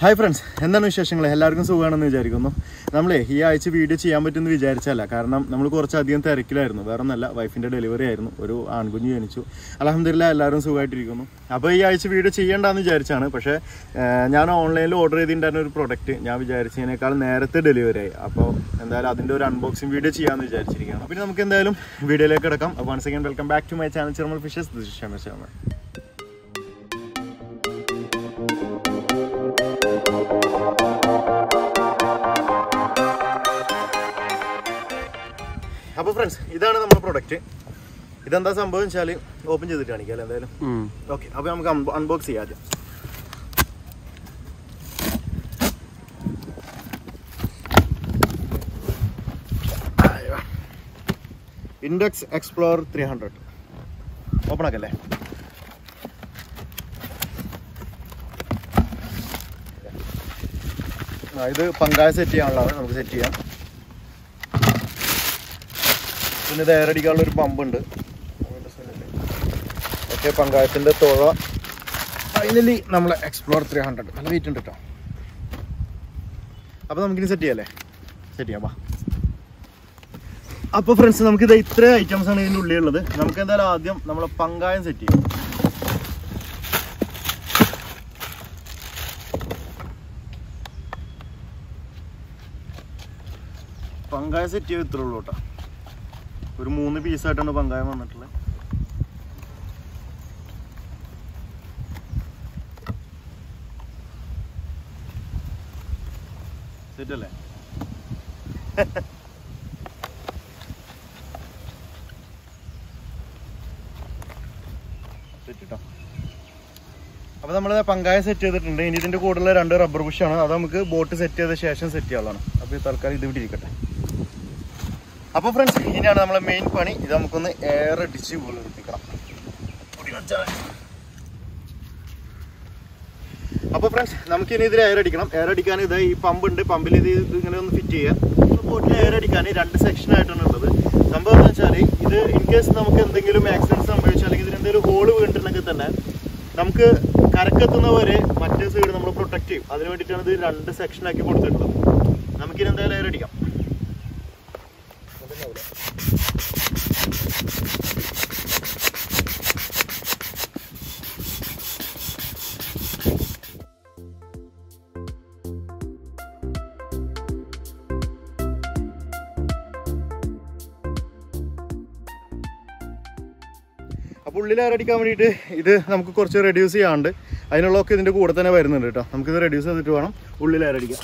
Hi friends എന്താണ് വിശേഷങ്ങൾ എല്ലാവർക്കും സുഖമാണെന്ന് വിചാരിക്കുന്നു നമ്മളെ ഈ ആഴ്ച വീഡിയോ ചെയ്യാൻ പറ്റുമെന്ന് വിചാരിച്ചല്ല കാരണം നമ്മൾ കുറച്ചധികം തിരക്കിലായിരുന്നു വേറെ ഒന്നല്ല വൈഫിൻ്റെ ഡെലിവറി ആയിരുന്നു ഒരു ആൺകുഞ്ഞ് ജനിച്ചു അലഹമില്ല എല്ലാവരും സുഖമായിട്ടിരിക്കുന്നു അപ്പോൾ ഈ ആഴ്ച വീഡിയോ ചെയ്യേണ്ടെന്ന് വിചാരിച്ചാണ് പക്ഷേ ഏഹ്, ഞാൻ ഓൺലൈനിൽ ഓർഡർ ചെയ്തിട്ടുണ്ടായിരുന്ന ഒരു പ്രൊഡക്റ്റ് ഞാൻ വിചാരിച്ചതിനേക്കാൾ നേരത്തെ ഡെലിവറി ആയി അപ്പോൾ എന്തായാലും അതിൻ്റെ ഒരു അൺബോക്സിംഗ് വീഡിയോ ചെയ്യാമെന്ന് വിചാരിച്ചിരിക്കുകയാണ് അപ്പോൾ ഇനി നമുക്ക് എന്തായാലും വീഡിയോയിലേക്ക് കിടക്കാം അപ്പോൾ once again welcome back to my channel Cherumal fishes this Shama Sharma അപ്പോൾ ഫ്രണ്ട്സ് ഇതാണ് നമ്മുടെ പ്രൊഡക്റ്റ് ഇതെന്താ സംഭവം വെച്ചാൽ ഓപ്പൺ ചെയ്തിട്ട് കാണിക്കാം അല്ലേ എന്തായാലും ഓക്കെ അപ്പോൾ നമുക്ക് അൺബോക്സ് ചെയ്യാം ആദ്യം Intex Explorer three hundred open ആക്കല്ലേ ആ, ഇത് പങ്കായ സെറ്റ് ചെയ്യാനുള്ളതാണ് നമുക്ക് സെറ്റ് ചെയ്യാം പിന്നെ ഇത് എയറടിക്കാനുള്ള ഒരു പമ്പ് ഉണ്ട് ഓക്കെ പങ്കായത്തിൻ്റെ തുഴ ഫൈനലി നമ്മളെ എക്സ്പ്ലോർ ത്രീ ഹൺഡ്രഡ് നല്ല വെയിറ്റ് ഉണ്ട് കേട്ടോ അപ്പോൾ നമുക്കിനി സെറ്റ് ചെയ്യാല്ലേ സെറ്റ് ചെയ്യാം വാ അപ്പോൾ ഫ്രണ്ട്സ് നമുക്കിത് ഇത്ര ഐറ്റംസ് ആണ് ഇതിൻ്റെ ഉള്ളിലുള്ളത് നമുക്ക് എന്തായാലും ആദ്യം നമ്മളെ പങ്കായം സെറ്റ് ചെയ്യാം പങ്കായം സെറ്റ് ചെയ്ത് ഇത്രേ ഉള്ളൂ കേട്ടോ ഒരു മൂന്ന് പീസായിട്ടാണ് പങ്കായം വന്നിട്ടുള്ളത് സെറ്റ് അല്ലേ സെറ്റ് കേട്ടോ അപ്പോൾ നമ്മൾ പങ്കായം സെറ്റ് ചെയ്തിട്ടുണ്ട് ഇനി ഇതിൻ്റെ കൂടെയുള്ള രണ്ട് റബ്ബർ ബുഷാണ് അത് നമുക്ക് ബോട്ട് സെറ്റ് ചെയ്ത ശേഷം സെറ്റ് ചെയ്യാനുള്ളതാണ് അപ്പോൾ ഈ തൽക്കാലം ഇത് ഇവിടെ ഇരിക്കട്ടെ അപ്പോൾ ഫ്രണ്ട്സ് ഇനിയാണ് നമ്മളെ മെയിൻ പണി ഇത് നമുക്കൊന്ന് എയർ അടിച്ച് വീർപ്പിക്കണം അപ്പോൾ ഫ്രണ്ട്സ് നമുക്ക് ഇനി ഇതിൽ എയർ അടിക്കണം എയർ അടിക്കാൻ ഇത് ഈ പമ്പ് ഉണ്ട് പമ്പിൽ ഇത് ഇത് ഇങ്ങനെ ഒന്ന് ഫിറ്റ് ചെയ്യാം ബോട്ടിൽ എയർ അടിക്കാൻ രണ്ട് സെക്ഷൻ ആയിട്ടാണ് ഉള്ളത് സംഭവം എന്ന് വെച്ചാൽ ഇത് ഇൻ കേസ് നമുക്ക് എന്തെങ്കിലും ആക്സിഡൻറ്റ് സംഭവിച്ചാൽ അല്ലെങ്കിൽ ഇതിന് എന്തെങ്കിലും ഹോള് വീണിട്ടുണ്ടെങ്കിൽ തന്നെ നമുക്ക് കരക്കെത്തുന്നവരെ മറ്റേ സൈഡ് നമ്മൾ പ്രൊട്ടക്ട് ചെയ്യും അതിന് വേണ്ടിയിട്ടാണ് ഇത് രണ്ട് സെക്ഷൻ ആക്കി കൊടുത്തിട്ടുള്ളത് നമുക്കിനി എന്തായാലും എയർ അടിക്കാം അപ്പോൾ ഉള്ളിൽ അടിക്കാൻ വേണ്ടിയിട്ട് ഇത് നമുക്ക് കുറച്ച് റെഡ്യൂസ് ചെയ്യാണ്ട് അതിനുള്ളതൊക്കെ ഇതിൻ്റെ കൂടെ തന്നെ വരുന്നുണ്ട് കേട്ടോ നമുക്കിത് റെഡ്യൂസ് ചെയ്തിട്ട് വേണം ഉള്ളിൽ അടിക്കാൻ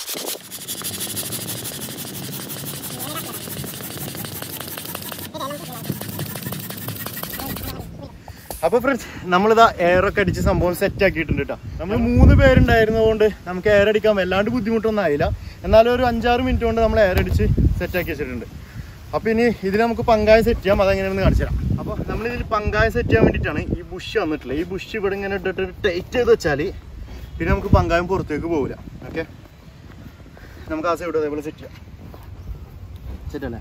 അപ്പോൾ ഫ്രണ്ട്സ് നമ്മളിതാ എയറൊക്കെ അടിച്ച് സംഭവം സെറ്റ് ആക്കിയിട്ടുണ്ട് കേട്ടോ നമ്മൾ മൂന്ന് പേരുണ്ടായിരുന്നതുകൊണ്ട് നമുക്ക് എയർ അടിക്കാൻ വല്ലാണ്ട് ബുദ്ധിമുട്ടൊന്നും ആയില്ല എന്നാലും ഒരു അഞ്ചാറ് മിനിറ്റ് കൊണ്ട് നമ്മൾ എയർ അടിച്ച് സെറ്റ് ആക്കി വെച്ചിട്ടുണ്ട് അപ്പോൾ ഇനി ഇതിൽ നമുക്ക് പങ്കായം സെറ്റ് ചെയ്യാം അതെങ്ങനെയാണെന്ന് കാണിച്ചു തരാം അപ്പോൾ നമ്മൾ ഇതിൽ പങ്കായം സെറ്റ് ചെയ്യാൻ വേണ്ടിയിട്ടാണ് ഈ ബുഷ് വന്നിട്ടുള്ളത് ഈ ബുഷ് ഇവിടെ ഇങ്ങനെ ഇട്ടിട്ട് ടൈറ്റ് ചെയ്ത് വെച്ചാൽ പിന്നെ നമുക്ക് പങ്കായം പുറത്തേക്ക് പോകില്ല ഓക്കെ നമുക്ക് ആ സൈഡ് അതേപോലെ സെറ്റ് ചെയ്യാം സെറ്റ് അല്ലേ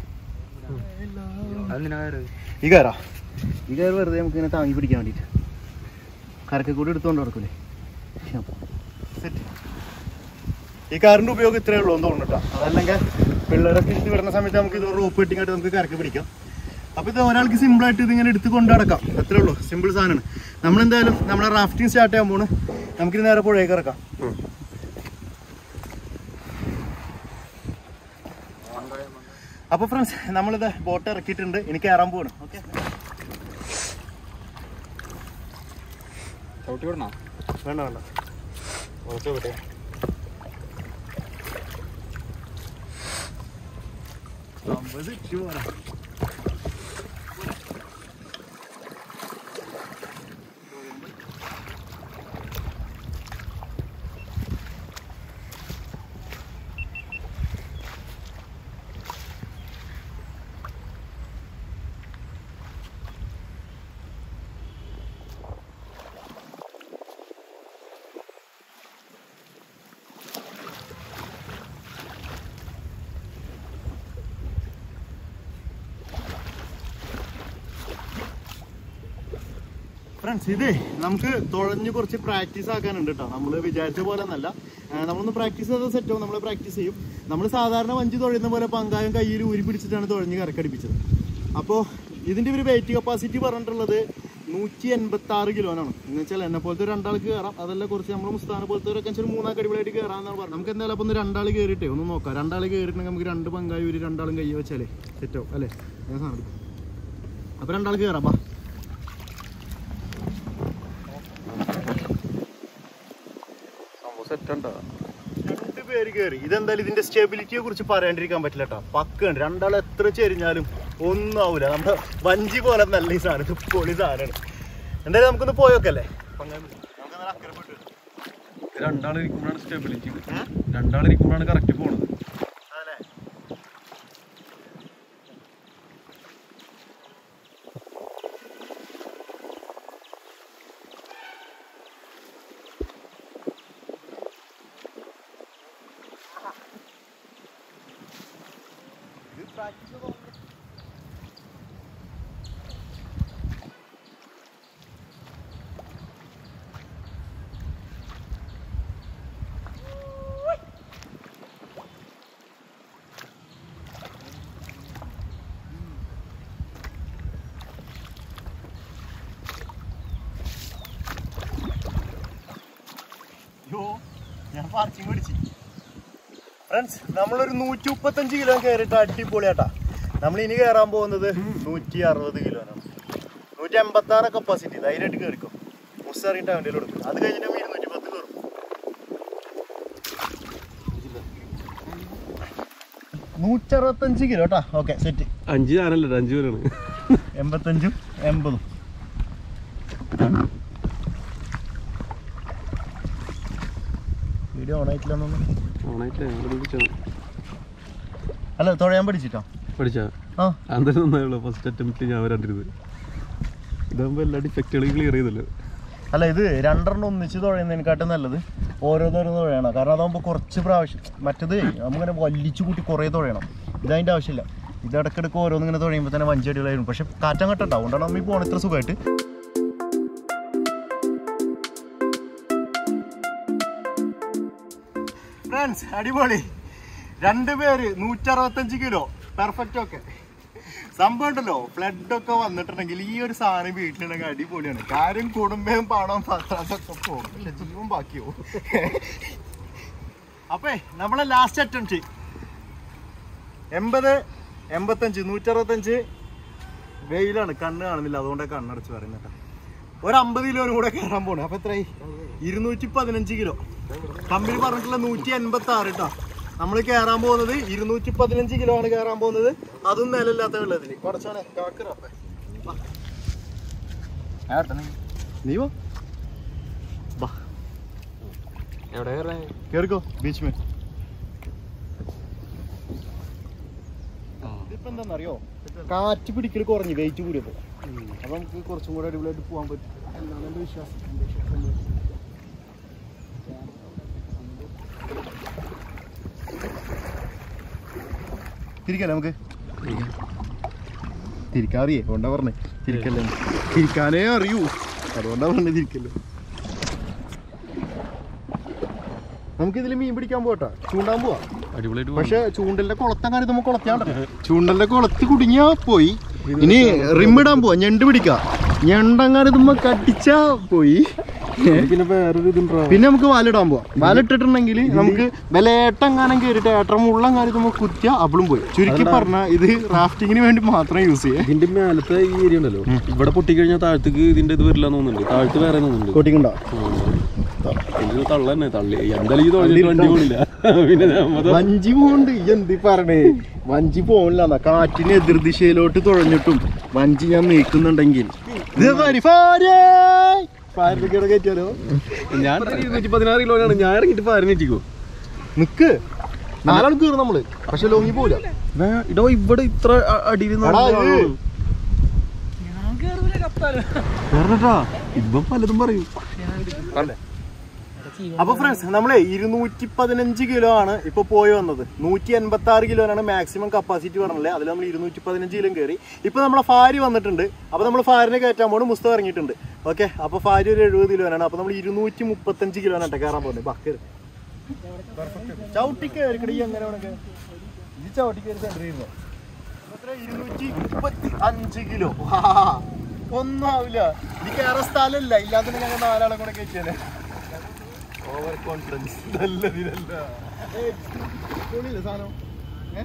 ഈ കയറാ ഈ കയറ് വെറുതെ നമുക്ക് ഇങ്ങനെ താങ്ങി പിടിക്കാൻ വേണ്ടിയിട്ട് കരക്കെ കൂടി എടുത്തുകൊണ്ട് നടക്കൂലേ സെറ്റ് ഈ കാറിന്റെ ഉപയോഗം ഇത്രയേ ഉള്ളൂ എന്ന് തോന്നുന്നു കേട്ടോ അതല്ലെങ്കിൽ പിള്ളേരൊക്കെ എടുത്ത് വരുന്ന സമയത്ത് നമുക്ക് ഇത് റോപ്പ് കെട്ടിങ്ങായിട്ട് നമുക്ക് കരക്ക് പിടിക്കാം അപ്പോൾ ഇത് ഒരാൾക്ക് സിമ്പിൾ ആയിട്ട് ഇതിങ്ങനെ എടുത്ത് കൊണ്ടു നടക്കാം അത്രേ ഉള്ളൂ സിമ്പിൾ സാധനമാണ് നമ്മളെന്തായാലും നമ്മുടെ റാഫ്റ്റിംഗ് സ്റ്റാർട്ട് ചെയ്യാൻ പോണ് നമുക്കിത് നേരെ പുഴയൊക്കെ ഇറക്കാം അപ്പോൾ ഫ്രണ്ട്സ് നമ്മളിത് ബോട്ട് ഇറക്കിയിട്ടുണ്ട് എനിക്ക് കയറാൻ പോവാണ് ഓക്കെ ചവിട്ടി വിടണോ വേണ്ട വേണ്ട കുറച്ച് വിട്ടെ അമ്പത് ഇച്ചു പോരാ ഫ്രണ്ട്സ് ഇത് നമുക്ക് തുഴഞ്ഞ് കുറച്ച് പ്രാക്ടീസ് ആക്കാനുണ്ട് കേട്ടോ നമ്മൾ വിചാരിച്ച പോലെ ഒന്നല്ല നമ്മളൊന്ന് പ്രാക്ടീസ് ചെയ്ത സെറ്റാവും നമ്മൾ പ്രാക്ടീസ് ചെയ്യും നമ്മൾ സാധാരണ വഞ്ചി തുഴയുന്ന പോലെ പങ്കായം കയ്യിൽ ഊരി പിടിച്ചിട്ടാണ് തുഴഞ്ഞ് കറക്കടിപ്പിച്ചത് അപ്പോൾ ഇതിൻ്റെ ഒരു വെയിറ്റ് കപ്പാസിറ്റി പറഞ്ഞിട്ടുള്ളത് നൂറ്റി എൺപത്തി ആറ് കിലോനാണ് എന്ന് വെച്ചാൽ എന്നെ പോലത്തെ ഒരു രണ്ടാൾക്ക് കയറാം അതല്ല കുറച്ച് നമ്മൾ മുസ്താനെ പോലത്തെ ഒരു ഒരു മൂന്നാൾക്ക് അടിപൊളിയായിട്ട് കയറാമെന്നാണ് പറഞ്ഞത് നമുക്ക് എന്തായാലും അപ്പോൾ ഒന്ന് രണ്ടാൾ കയറിയിട്ടേ ഒന്ന് നോക്കാം രണ്ടാൾ കയറിയിട്ടുണ്ടെങ്കിൽ നമുക്ക് രണ്ട് പങ്കായി ഒരു രണ്ടാളും കൈ വെച്ചാലേ സെറ്റാവും അല്ലേ ഞാൻ സാധനം എടുക്കാം അപ്പോൾ രണ്ടാൾ കയറാം ബാ രണ്ട് പേര് കയറി ഇതെന്തായാലും ഇതിന്റെ സ്റ്റെബിലിറ്റിയെ കുറിച്ച് പറയാണ്ടിരിക്കാൻ പറ്റില്ല കേട്ടോ പക്കുണ്ട് രണ്ടാൾ എത്ര ചെരിഞ്ഞാലും ഒന്നും ആവൂല നമ്മുടെ വഞ്ചി പോലെ നല്ല ഈ സാധനം ഇത് പൊളി സാധനമാണ് എന്തായാലും നമുക്കൊന്ന് പോയോക്കല്ലേ നമുക്കെന്നാലും അക്കരെ പോയിട്ട് വരാം. രണ്ടാളിരിക്കുമ്പോഴാണ് സ്റ്റെബിലിറ്റി ഏ? രണ്ടാളിരിക്കുമ്പോഴാണ് കറക്റ്റ് പോണത് അതല്ലേ? ഇത് practice ഒക്കെ യോ ഞാൻ പാർക്കിംഗ് പിടിച്ച് ഫ്രണ്ട്സ് നമ്മളൊരു നൂറ്റി മുപ്പത്തഞ്ച് കിലോ കയറിയിട്ട് അടിപൊളിയാട്ടാ നമ്മൾ ഇനി കയറാൻ പോകുന്നത് നൂറ്റി അറുപത് കിലോനാണ് നൂറ്റി എൺപത്തി ആറ് കപ്പാസിറ്റി ധൈര്യമായിട്ട് കയറിക്കും മുസ്സറിൻ്റെ വണ്ടിയിൽ കൊടുക്കും അത് കഴിഞ്ഞിട്ട് നമ്മൾ ഇരുന്നൂറ്റി പത്ത് കയറും നൂറ്ററുപത്തഞ്ച് കിലോ കേട്ടാ ഓക്കെ സെറ്റ് അഞ്ച് ഞാനല്ല അഞ്ച് പേരാണ് എൺപത്തഞ്ചും എൺപതും വീഡിയോ ഓൺ ആയിട്ടില്ലെന്നൊന്നും ഓണായിട്ടില്ല ഞങ്ങൾ പഠിച്ചാണ് അല്ല തുഴയാൻ പഠിച്ചിട്ടോ പഠിച്ചാ ആ അന്നേരം നന്നായുള്ളൂ ഫസ്റ്റ് അറ്റംപ്റ്റ് ഞാൻ വരാണ്ടിരുന്നത് ഇതാകുമ്പോൾ എല്ലാ ഡിഫക്റ്റുകളും ക്ലിയർ ചെയ്തല്ലോ അല്ല ഇത് രണ്ടെണ്ണം ഒന്നിച്ച് തുഴയുന്നതിനെക്കാട്ടും നല്ലത് ഓരോന്നോരോന്ന് തുഴയണം കാരണം അതാകുമ്പോൾ കുറച്ച് പ്രാവശ്യം മറ്റത് നമ്മളിങ്ങനെ വലിച്ചു കൂട്ടി കുറേ തുഴയണം ഇതതിൻ്റെ ആവശ്യമില്ല ഇത് ഇടയ്ക്കിടയ്ക്ക് ഓരോന്ന് ഇങ്ങനെ തുഴയുമ്പോൾ തന്നെ വഞ്ചി അടികളായിരുന്നു പക്ഷെ കാറ്റം കട്ടുണ്ടാവും അതുകൊണ്ടാണ് നമ്മൾ ഈ പോണ ഇത്ര സുഖമായിട്ട് ഫ്രണ്ട്സ് അടിപൊളി രണ്ട് പേര് നൂറ്ററുപത്തഞ്ച് കിലോ പെർഫെക്റ്റ് ഒക്കെ സംഭവം ഉണ്ടല്ലോ ഫ്ലഡ് ഒക്കെ വന്നിട്ടുണ്ടെങ്കിൽ ഈ ഒരു സാധനം വീട്ടിലുണ്ടെങ്കിൽ അടിപൊളിയാണ് കാര്യം കുടുംബവും പണവും പത്രാസൊക്കെ പോകും ഇല്ല ജീവൻ ബാക്കിയോ അപ്പേ നമ്മളെ ലാസ്റ്റ് അറ്റംപ്റ്റ് എൺപത് എൺപത്തഞ്ച് നൂറ്ററുപത്തഞ്ച് വെയിലാണ് കണ്ണ് കാണുന്നില്ല അതുകൊണ്ടാണ് കണ്ണടച്ച് പറയുന്നത് കേട്ടോ ഒരു അമ്പത് കിലോനും കൂടെ കയറാൻ പോണേ അപ്പൊ എത്രയായി ഇരുന്നൂറ്റി പതിനഞ്ച് കിലോ കമ്പനി പറഞ്ഞിട്ടുള്ള നൂറ്റി എൺപത്തി ആറ് കേട്ടോ നമ്മൾ കയറാൻ പോകുന്നത് ഇരുന്നൂറ്റി പതിനഞ്ച് കിലോ ആണ് കയറാൻ പോകുന്നത് അതും നിലയില്ലാത്ത വെള്ളത്തിൽ കുറച്ചാണ് കാക്കറപ്പേ നീ വാ ബാ എവിടെ കേറിക്കോ ബീച്ച് മേ ഇതിപ്പോ എന്താണെന്നറിയോ കാറ്റ് പിടിക്കൽ കുറഞ്ഞു വെയിറ്റ് കൂടിയപ്പോ അപ്പൊ നമുക്ക് കുറച്ചും കൂടെ അടിപൊളിയായിട്ട് പോകാൻ പറ്റും എന്നാണ് എന്റെ വിശ്വാസം എന്റെ വിശ്വാസം തിരിക്കല്ലേ നമുക്ക് തിരിക്കാൻ അറിയേ അതുകൊണ്ടാ പറഞ്ഞേ തിരിക്കല്ലേ തിരിക്കാനേ അറിയൂ അതുകൊണ്ടാ പറഞ്ഞേ തിരിക്കല്ലോ നമുക്ക് മീൻ പിടിക്കാൻ പോട്ടാ ചൂണ്ടാൻ പോവാ അടിപൊളിയായിട്ട് പക്ഷെ ചൂണ്ടലിന്റെ കുളത്തെങ്ങാനും നമുക്ക് കുളത്തിയാണ്ടോ ചൂണ്ടലിന്റെ കുളത്ത് കുടുങ്ങിയാ പോയി ഇനി റിമ്മിടാൻ പോവാ ഞണ്ട് പിടിക്കാം ഞണ്ടങ്ങാനും ഇതുമ്മ കടിച്ചാ പോയി പിന്നെ വേറൊരു ഇതുണ്ടോ പിന്നെ നമുക്ക് വാലിടാൻ പോവാം വാലിട്ടിട്ടുണ്ടെങ്കിൽ നമുക്ക് വിലയേട്ടെങ്ങാനും കയറിയിട്ട് ഏട്ടം മുള്ളങ്ങാനും ഇതുമ്മ കുത്തിയാ അവളും പോയി ചുരുക്കി പറഞ്ഞാ ഇത് റാഫ്റ്റിങ്ങിന് വേണ്ടി മാത്രം യൂസ് ചെയ്യേ ഇതിന്റെ മേലത്തെ ഈ ഏരിയ ഉണ്ടല്ലോ ഇവിടെ പൊട്ടിക്കഴിഞ്ഞാൽ താഴത്തേക്ക് ഇതിന്റെ ഇത് വരില്ല തോന്നുന്നുണ്ട് താഴത്ത് വേറെ തോന്നുന്നുണ്ട് കോട്ടിക്കുണ്ടോ ഇത് തള്ള തന്നെ തള്ളി എന്തായാലും ഈ തുഴഞ്ഞിട്ട് വണ്ടി പോണില്ല പിന്നെ നമ്മ വഞ്ചി പോണ്ട് ഈ എന്ത് പറയണേ വഞ്ചി പോണില്ല കാറ്റിന് എതിർദിശയിലോട്ട് തുഴഞ്ഞിട്ടും വഞ്ചി ഞാൻ നീക്കുന്നുണ്ടെങ്കിൽ ഇത് വരി, ഫാരേ! ഫാരിലേക്കിടെ കയറ്റിയാലോ ഞാൻ ഇരുന്നൂറ്റി പതിനാറ് കിലോനാണ് ഞാൻ ഇറങ്ങിയിട്ട് പാരനെറ്റിക്കോ നിക്ക് നാലാൾ കയറും നമ്മള് പക്ഷെ ലോങ്ങി പോവില്ല ഇടോ ഇവിടെ ഇത്ര അ- അടിയിൽ നിന്ന് എടാ, ഇത് കേറണട്ടാ ഇവൻ പലതും പറയും അപ്പൊ ഫ്രണ്ട്സ് നമ്മളെ ഇരുന്നൂറ്റി പതിനഞ്ച് കിലോ ആണ് ഇപ്പൊ പോയി വന്നത് നൂറ്റി എൺപത്തി ആറ് കിലോനാണ് മാക്സിമം കപ്പാസിറ്റി പറഞ്ഞത് അതിൽ നമ്മൾ ഇരുന്നൂറ്റി പതിനഞ്ച് കിലോ കയറി ഇപ്പൊ നമ്മളെ ഫാരി വന്നിട്ടുണ്ട് അപ്പൊ നമ്മൾ ഫാരിനെ കയറ്റാൻ പോണ് മുസ്തഫ ഇറങ്ങിയിട്ടുണ്ട് ഓക്കെ അപ്പൊ ഫാരി ഒരു എഴുപത് കിലോനാണ് അപ്പൊ നമ്മൾ ഇരുന്നൂറ്റി മുപ്പത്തഞ്ച് കിലോനാട്ടെ കയറാൻ പോകുന്നത് ബക്കർ ചവിട്ടി കയറിക്കടി എങ്ങനെ വേണമെങ്കിൽ ഈ ചവിട്ടി കയറി സെന്റർ ചെയ്യുന്നു ഇരുന്നൂറ്റി മുപ്പത്തി അഞ്ച് കിലോ ഒന്നും ആവില്ല ഇത് കയറാൻ സ്ഥലമില്ല ഇല്ലാത്ത ഞങ്ങൾ നാലാളെ കൂടെ കയറ്റിയാലേ ഓവർ കോൺഫിഡൻസ് നല്ലതിനല്ല സാധനം ഏ?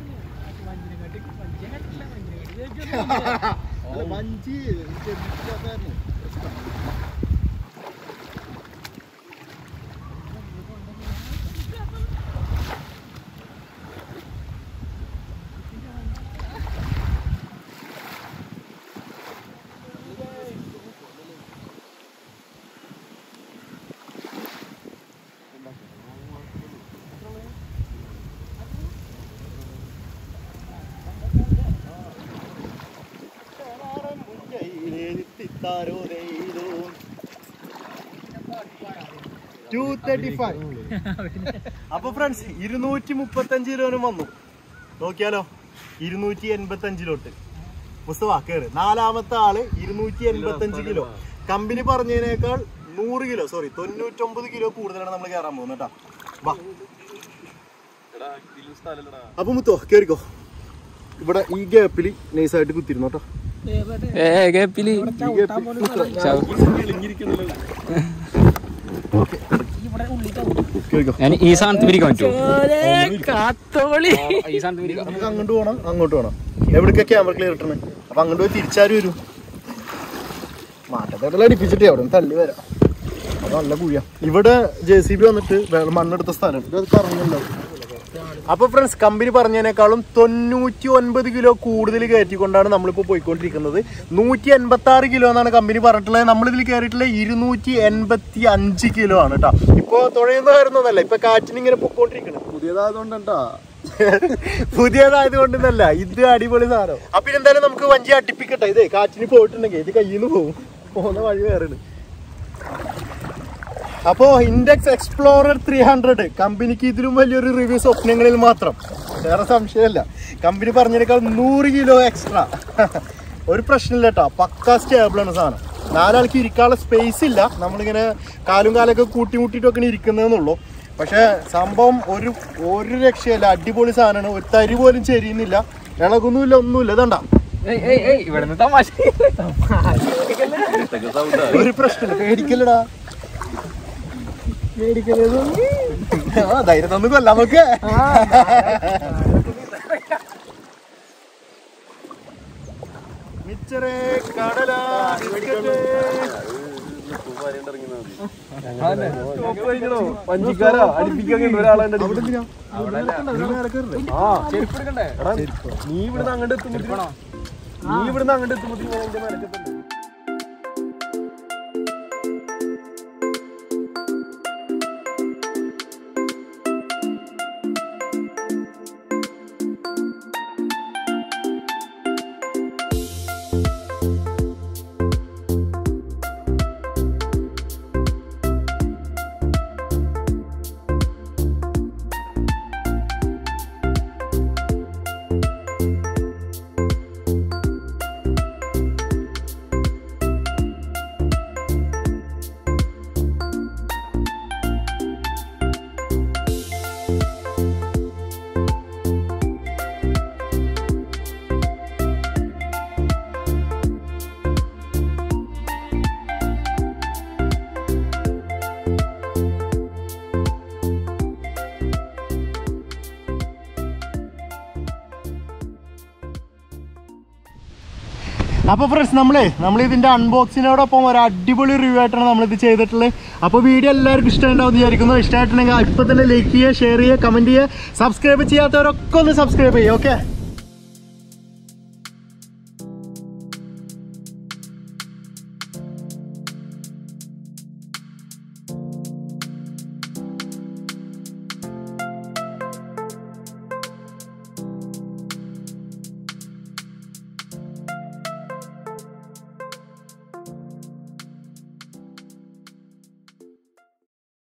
അല്ല, വഞ്ചി ചെറുതായിരുന്നു. അപ്പൊ ഫ്രണ്ട്സ് ഇരുന്നൂറ്റി മുപ്പത്തഞ്ച് കിലോനും വന്നു നോക്കിയാലോ ഇരുന്നൂറ്റി എൺപത്തി അഞ്ചിലോട്ട് മുസ്തഫ കേറ് നാലാമത്തെ ആള് ഇരുന്നൂറ്റി എൺപത്തി അഞ്ച് കിലോ കമ്പനി പറഞ്ഞതിനേക്കാൾ നൂറ് കിലോ സോറി തൊണ്ണൂറ്റൊമ്പത് കിലോ കൂടുതലാണ് നമ്മൾ കയറാൻ പോകുന്നത് കേട്ടോ വാ അപ്പൊ മുത്തോ കേറിക്കോ ഇവിടെ ഈ ഗ്യാപ്പിൽ നൈസായിട്ട് കുത്തിരുന്നു കേട്ടോ ഏ ഗപ്പില് കേറിക്കോ ഞാൻ ഈ സാധനത്ത് പിരിക്കാൻ പറ്റുമോ കാത്തോളി ഈ സാധനത്ത് പിരിക്കാം നമുക്ക് അങ്ങോട്ട് പോകണം അങ്ങോട്ട് പോകണം എവിടേക്ക് ക്യാമറ ക്ലിയർ ഇട്ടണേ അപ്പൊ അങ്ങോട്ട് പോയി തിരിച്ചാരും വരും മാറ്റത്തേടെല്ലാം അടിപ്പിച്ചിട്ടേ അവിടെ നിന്ന് തള്ളി വരാം അത് നല്ല കുഴിയാ ഇവിടെ ജെ സി ബി വന്നിട്ട് വെ- മണ്ണെടുത്ത സ്ഥലം ഇത് കറങ്ങുന്നുണ്ടോ അപ്പൊ ഫ്രണ്ട്സ് കമ്പനി പറഞ്ഞതിനേക്കാളും തൊണ്ണൂറ്റി ഒൻപത് കിലോ കൂടുതൽ കയറ്റിക്കൊണ്ടാണ് നമ്മളിപ്പോൾ പോയിക്കൊണ്ടിരിക്കുന്നത് നൂറ്റി എൺപത്തി ആറ് കിലോ എന്നാണ് കമ്പനി പറഞ്ഞിട്ടുള്ളത് നമ്മളിതിൽ കയറിയിട്ടുള്ളത് ഇരുന്നൂറ്റി എൺപത്തി അഞ്ച് കിലോ ആണ് കേട്ടോ ഇപ്പൊ തുഴയുന്ന കാര്യമൊന്നുമല്ല ഇപ്പൊ കാറ്റിന് ഇങ്ങനെ പൊക്കോണ്ടിരിക്കണം പുതിയതായതുകൊണ്ടാ പുതിയതായത് കൊണ്ടൊന്നല്ല ഇത് അടിപൊളി സാധനം അപ്പൊ എന്തായാലും നമുക്ക് വഞ്ചി അട്ടിപ്പിക്കട്ടെ ഇതേ കാറ്റിന് പോയിട്ടുണ്ടെങ്കിൽ ഇത് കയ്യിൽ നിന്ന് പോകും പോകുന്ന വഴി വേറെ അപ്പോ ഇൻഡെക്സ് എക്സ്പ്ലോറർ ത്രീ ഹൺഡ്രഡ് കമ്പനിക്ക് ഇതിലും വലിയൊരു റിവ്യൂ സ്വപ്നങ്ങളിൽ മാത്രം വേറെ സംശയമല്ല കമ്പനി പറഞ്ഞതിനേക്കാൾ നൂറ് കിലോ എക്സ്ട്രാ ഒരു പ്രശ്നമില്ല കേട്ടോ പക്കാ സ്റ്റേബിളാണ് സാധനം നാലാൾക്ക് ഇരിക്കാനുള്ള സ്പേസ് ഇല്ല നമ്മളിങ്ങനെ കാലും കാലൊക്കെ കൂട്ടി മുട്ടിയിട്ടൊക്കെ ഇരിക്കുന്നതെന്നുള്ളൂ പക്ഷെ സംഭവം ഒരു ഒരു രക്ഷയല്ല അടിപൊളി സാധനമാണ് ഒരു തരി പോലും ചെരിയുന്നില്ല ഇളകൊന്നുമില്ല ഒന്നുമില്ല ഇതണ്ട ഇവിടുന്ന് തമാശ ഒരു പ്രശ്നമില്ല പേടിക്കല്ലടാ പേടിക്കല്ലേ ആ ധൈര്യം തന്നു കൊല്ലാം നമുക്ക് മിച്ചറേ കടലാ ബിസ്ക്കറ്റ്. വഞ്ചിക്കാരാ അടുപ്പിക്കാൻ ഒരാളെ അവിടെ എന്തിനാ? നീ നേരെ കേറില്ലേ? നീ ഇവിടുന്ന് അങ്ങോട്ട് എത്തുമ്പോഴത്തേക്കും നീ ഇവിടുന്ന് അങ്ങോട്ട് എത്തുമ്പോഴത്തേക്കും ഞാൻ എന്റെ മേലക്കെത്തുന്നു അപ്പൊ ഫ്രണ്ട്സ് നമ്മളെ നമ്മൾ ഇതിന്റെ അൺബോക്സിനോടൊപ്പം ഒരു അടിപൊളി റിവ്യൂ ആയിട്ടാണ് നമ്മൾ ഇത് ചെയ്തിട്ടുള്ളത് അപ്പോൾ വീഡിയോ എല്ലാവർക്കും ഇഷ്ടമുണ്ടാവും വിചാരിക്കുന്നു ഇഷ്ടമായിട്ടുണ്ടെങ്കിൽ ഇപ്പൊ തന്നെ ലൈക്ക് ചെയ്യുക ഷെയർ ചെയ്യുക കമന്റ് ചെയ്യുക സബ്സ്ക്രൈബ് ചെയ്യാത്തവരൊക്കെ ഒന്ന് സബ്സ്ക്രൈബ് ചെയ്യുക ഓക്കെ